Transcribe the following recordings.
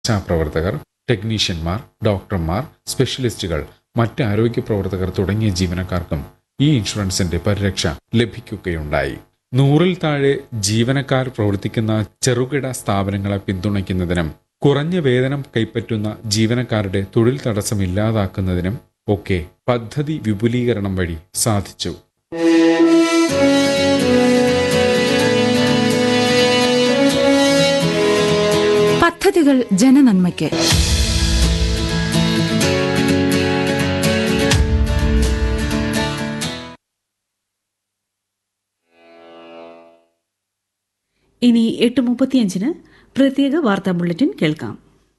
ആശാപ്രവർത്തകർ ടെക്നീഷ്യന്മാർ ഡോക്ടർമാർ സ്പെഷ്യലിസ്റ്റുകൾ മറ്റ് ആരോഗ്യ പ്രവർത്തകർ തുടങ്ങിയ ജീവനക്കാർക്കും ഈ ഇൻഷുറൻസിന്റെ പരിരക്ഷ ലഭിക്കുകയുണ്ടായി നൂറിൽ താഴെ ജീവനക്കാർ പ്രവർത്തിക്കുന്ന ചെറുകിട സ്ഥാപനങ്ങളെ പിന്തുണയ്ക്കുന്നതിനും കുറഞ്ഞ വേതനം കൈപ്പറ്റുന്ന ജീവനക്കാരുടെ തൊഴിൽ തടസ്സം ഇല്ലാതാക്കുന്നതിനും ഒക്കെ പദ്ധതി വിപുലീകരണം വഴി സാധിച്ചു പദ്ധതികൾ ജനനന്മയ്ക്ക് ഇനി എട്ട് മുപ്പത്തിയഞ്ചിന് പ്രത്യേക വാർത്താ ബുള്ളറ്റിൻ കേൾക്കാം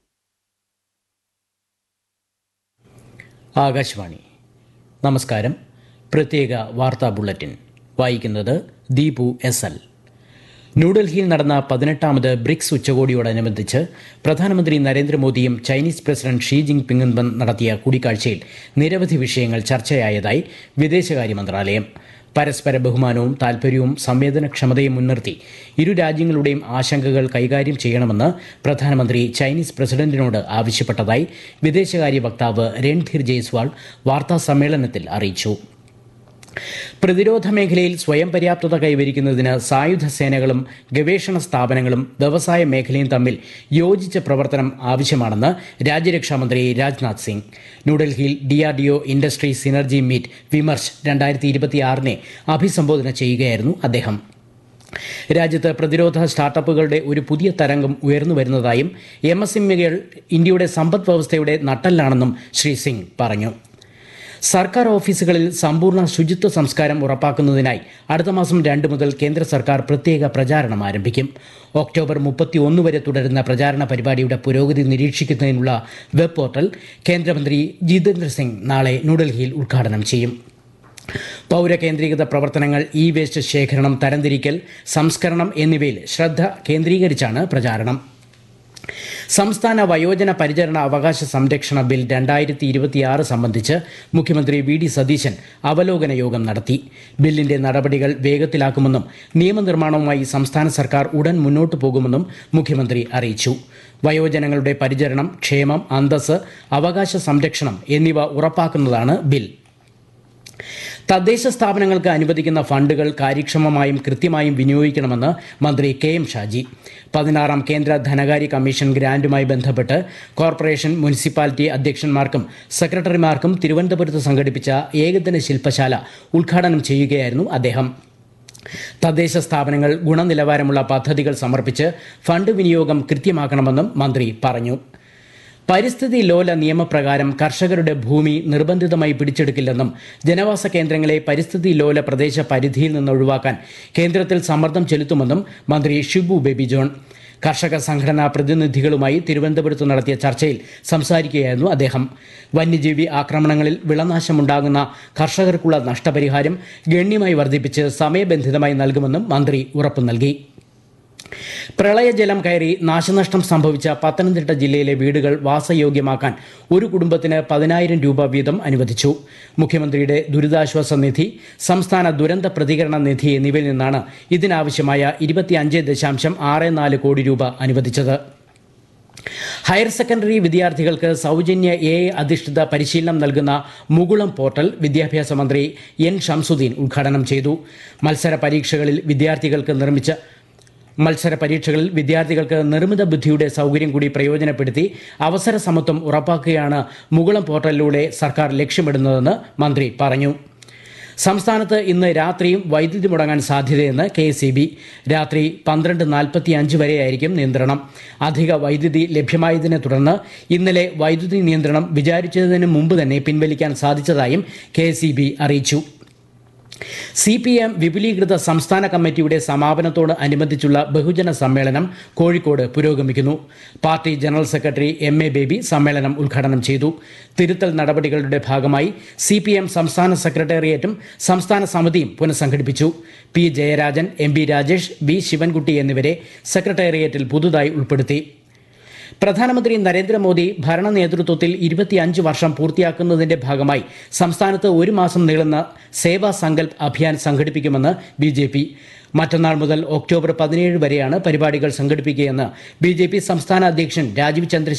ആകാശവാണി നമസ്കാരം പ്രത്യേക വാർത്താ ബുള്ളറ്റിൻ വായിക്കുന്നത് ദീപു എസ് എൽ ന്യൂഡൽഹിയിൽ നടന്ന പതിനെട്ടാമത് ബ്രിക്സ് ഉച്ചകോടിയോടനുബന്ധിച്ച് പ്രധാനമന്ത്രി നരേന്ദ്രമോദിയും ചൈനീസ് പ്രസിഡന്റ് ഷീ ജിങ് പിങ്ങും നടത്തിയ കൂടിക്കാഴ്ചയിൽ നിരവധി വിഷയങ്ങൾ ചർച്ചയായതായി വിദേശകാര്യ മന്ത്രാലയം പരസ്പര ബഹുമാനവും താൽപ്പര്യവും സംവേദനക്ഷമതയും മുൻനിർത്തി ഇരു രാജ്യങ്ങളുടെയും ആശങ്കകൾ കൈകാര്യം ചെയ്യണമെന്ന് പ്രധാനമന്ത്രി ചൈനീസ് പ്രസിഡന്റിനോട് ആവശ്യപ്പെട്ടതായി വിദേശകാര്യ വക്താവ് രൺധീർ ജയ്സ്വാൾ വാർത്താ സമ്മേളനത്തിൽ അറിയിച്ചു പ്രതിരോധ മേഖലയിൽ സ്വയം പര്യാപ്തത കൈവരിക്കുന്നതിന് സായുധ സേനകളും ഗവേഷണ സ്ഥാപനങ്ങളും വ്യവസായ മേഖലയും തമ്മിൽ യോജിച്ച പ്രവർത്തനം ആവശ്യമാണെന്ന് രാജ്യരക്ഷാമന്ത്രി രാജ്നാഥ് സിംഗ് ന്യൂഡൽഹിയിൽ DRDO industry synergy meet Vimarsh രണ്ടായിരത്തി ഇരുപത്തിയാറിനെ അഭിസംബോധന ചെയ്യുകയായിരുന്നു അദ്ദേഹം രാജ്യത്ത് പ്രതിരോധ സ്റ്റാർട്ടപ്പുകളുടെ ഒരു പുതിയ തരംഗം ഉയർന്നു വരുന്നതായും എം എസ് എംഇകൾ ഇന്ത്യയുടെ സമ്പദ് വ്യവസ്ഥയുടെ നട്ടെല്ലാണെന്നും ശ്രീ സിംഗ് പറഞ്ഞു സർക്കാർ ഓഫീസുകളിൽ സമ്പൂർണ്ണ ശുചിത്വ സംസ്കാരം ഉറപ്പാക്കുന്നതിനായി അടുത്ത മാസം രണ്ട് മുതൽ കേന്ദ്ര സർക്കാർ പ്രത്യേക പ്രചാരണം ആരംഭിക്കും ഒക്ടോബർ മുപ്പത്തി ഒന്ന് വരെ തുടരുന്ന പ്രചാരണ പരിപാടിയുടെ പുരോഗതി നിരീക്ഷിക്കുന്നതിനുള്ള വെബ് പോർട്ടൽ കേന്ദ്രമന്ത്രി ജിതേന്ദ്ര സിംഗ് നാളെ ന്യൂഡൽഹിയിൽ ഉദ്ഘാടനം ചെയ്യും പൗരകേന്ദ്രീകൃത പ്രവർത്തനങ്ങൾ ഇ വേസ്റ്റ് ശേഖരണം തരംതിരിക്കൽ സംസ്കരണം എന്നിവയിൽ ശ്രദ്ധ കേന്ദ്രീകരിച്ചാണ് പ്രചാരണം സംസ്ഥാന വയോജന പരിചരണ അവകാശ സംരക്ഷണ ബിൽ രണ്ടായിരത്തി ഇരുപത്തിയാറ് സംബന്ധിച്ച് മുഖ്യമന്ത്രി വി ഡി സതീശൻ അവലോകന യോഗം നടത്തി ബില്ലിന്റെ നടപടികൾ വേഗത്തിലാക്കുമെന്നും നിയമനിർമ്മാണവുമായി സംസ്ഥാന സർക്കാർ ഉടൻ മുന്നോട്ടു പോകുമെന്നും മുഖ്യമന്ത്രി അറിയിച്ചു വയോജനങ്ങളുടെ പരിചരണം ക്ഷേമം അന്തസ് അവകാശ സംരക്ഷണം എന്നിവ ഉറപ്പാക്കുന്നതാണ് ബിൽ തദ്ദേശ സ്ഥാപനങ്ങൾക്ക് അനുവദിക്കുന്ന ഫണ്ടുകൾ കാര്യക്ഷമമായും കൃത്യമായും വിനിയോഗിക്കണമെന്ന് മന്ത്രി കെ എം ഷാജി പതിനാറാം കേന്ദ്ര ധനകാര്യ കമ്മീഷൻ ഗ്രാന്റുമായി ബന്ധപ്പെട്ട് കോർപ്പറേഷൻ മുനിസിപ്പാലിറ്റി അധ്യക്ഷന്മാർക്കും സെക്രട്ടറിമാർക്കും തിരുവനന്തപുരത്ത് സംഘടിപ്പിച്ച ഏകദിന ശില്പശാല ഉദ്ഘാടനം ചെയ്യുകയായിരുന്നു അദ്ദേഹം തദ്ദേശ സ്ഥാപനങ്ങൾ ഗുണനിലവാരമുള്ള പദ്ധതികൾ സമർപ്പിച്ച് ഫണ്ട് വിനിയോഗം കൃത്യമാക്കണമെന്നും മന്ത്രി പറഞ്ഞു പരിസ്ഥിതി ലോല നിയമപ്രകാരം കർഷകരുടെ ഭൂമി നിർബന്ധിതമായി പിടിച്ചെടുക്കില്ലെന്നും ജനവാസ കേന്ദ്രങ്ങളെ പരിസ്ഥിതി ലോല പ്രദേശ പരിധിയിൽ നിന്ന് ഒഴിവാക്കാൻ കേന്ദ്രത്തിൽ സമ്മർദ്ദം ചെലുത്തുമെന്നും മന്ത്രി ഷിബു ബേബി ജോൺ കർഷക സംഘടനാ പ്രതിനിധികളുമായി തിരുവനന്തപുരത്ത് നടത്തിയ ചർച്ചയിൽ സംസാരിക്കുകയായിരുന്നു അദ്ദേഹം വന്യജീവി ആക്രമണങ്ങളിൽ വിളനാശമുണ്ടാകുന്ന കർഷകർക്കുള്ള നഷ്ടപരിഹാരം ഗണ്യമായി വർദ്ധിപ്പിച്ച് സമയബന്ധിതമായി നൽകുമെന്നും മന്ത്രി ഉറപ്പു നൽകി പ്രളയജലം കയറി നാശനഷ്ടം സംഭവിച്ച പത്തനംതിട്ട ജില്ലയിലെ വീടുകൾ വാസയോഗ്യമാക്കാൻ ഒരു കുടുംബത്തിന് പതിനായിരം രൂപ വീതം അനുവദിച്ചു മുഖ്യമന്ത്രിയുടെ ദുരിതാശ്വാസ നിധി സംസ്ഥാന ദുരന്ത പ്രതികരണ നിധി എന്നിവയിൽ നിന്നാണ് ഇതിനാവശ്യമായ ഇരുപത്തിയഞ്ച് ദശാംശം ആറ് നാല് കോടി രൂപ അനുവദിച്ചത് ഹയർ സെക്കൻഡറി വിദ്യാർത്ഥികൾക്ക് സൗജന്യ എ അധിഷ്ഠിത പരിശീലനം നൽകുന്ന മുകുളം പോർട്ടൽ വിദ്യാഭ്യാസ മന്ത്രി എൻ ഷംസുദ്ദീൻ ഉദ്ഘാടനം ചെയ്തു മത്സര പരീക്ഷകളിൽ വിദ്യാർത്ഥികൾക്ക് നിർമ്മിച്ച മത്സര പരീക്ഷകളിൽ വിദ്യാർത്ഥികൾക്ക് നിർമ്മിത ബുദ്ധിയുടെ സൗകര്യം കൂടി പ്രയോജനപ്പെടുത്തി അവസര സമത്വം ഉറപ്പാക്കുകയാണ് മുകുളം പോർട്ടലിലൂടെ സർക്കാർ ലക്ഷ്യമിടുന്നതെന്ന് മന്ത്രി പറഞ്ഞു സംസ്ഥാനത്ത് ഇന്ന് രാത്രിയും വൈദ്യുതി മുടങ്ങാൻ സാധ്യതയെന്ന് കെ എസ് ബി രാത്രി പന്ത്രണ്ട് നാൽപ്പത്തി അഞ്ച് വരെയായിരിക്കും നിയന്ത്രണം അധിക വൈദ്യുതി ലഭ്യമായതിനെ തുടർന്ന് ഇന്നലെ വൈദ്യുതി നിയന്ത്രണം വിചാരിച്ചതിന് മുമ്പ് തന്നെ പിൻവലിക്കാൻ സാധിച്ചതായും കെ അറിയിച്ചു സി പി എം വിപുലീകൃത സംസ്ഥാന കമ്മിറ്റിയുടെ സമാപനത്തോട് അനുബന്ധിച്ചുള്ള ബഹുജന സമ്മേളനം കോഴിക്കോട് പുരോഗമിക്കുന്നു party general secretary M A Baby സമ്മേളനം ഉദ്ഘാടനം ചെയ്തു തിരുത്തൽ നടപടികളുടെ ഭാഗമായി സി പി എം സംസ്ഥാന സെക്രട്ടേറിയറ്റും സംസ്ഥാന സമിതിയും പുനഃസംഘടിപ്പിച്ചു P Jayarajan M P Rajesh B Sivankutty എന്നിവരെ സെക്രട്ടേറിയറ്റിൽ പുതുതായി ഉൾപ്പെടുത്തി പ്രധാനമന്ത്രി നരേന്ദ്രമോദി ഭരണ നേതൃത്വത്തിൽ ഇരുപത്തിയഞ്ച് വർഷം പൂർത്തിയാക്കുന്നതിന്റെ ഭാഗമായി സംസ്ഥാനത്ത് ഒരു മാസം നീളുന്ന സേവാ സങ്കൽപ് അഭിയാൻ സംഘടിപ്പിക്കുമെന്ന് ബി ജെ പി മറ്റന്നാൾ മുതൽ ഒക്ടോബർ പതിനേഴ് വരെയാണ് പരിപാടികൾ സംഘടിപ്പിക്കുകയെന്ന് ബി ജെ പി സംസ്ഥാന അധ്യക്ഷൻ രാജീവ് ചന്ദ്രശേഖർ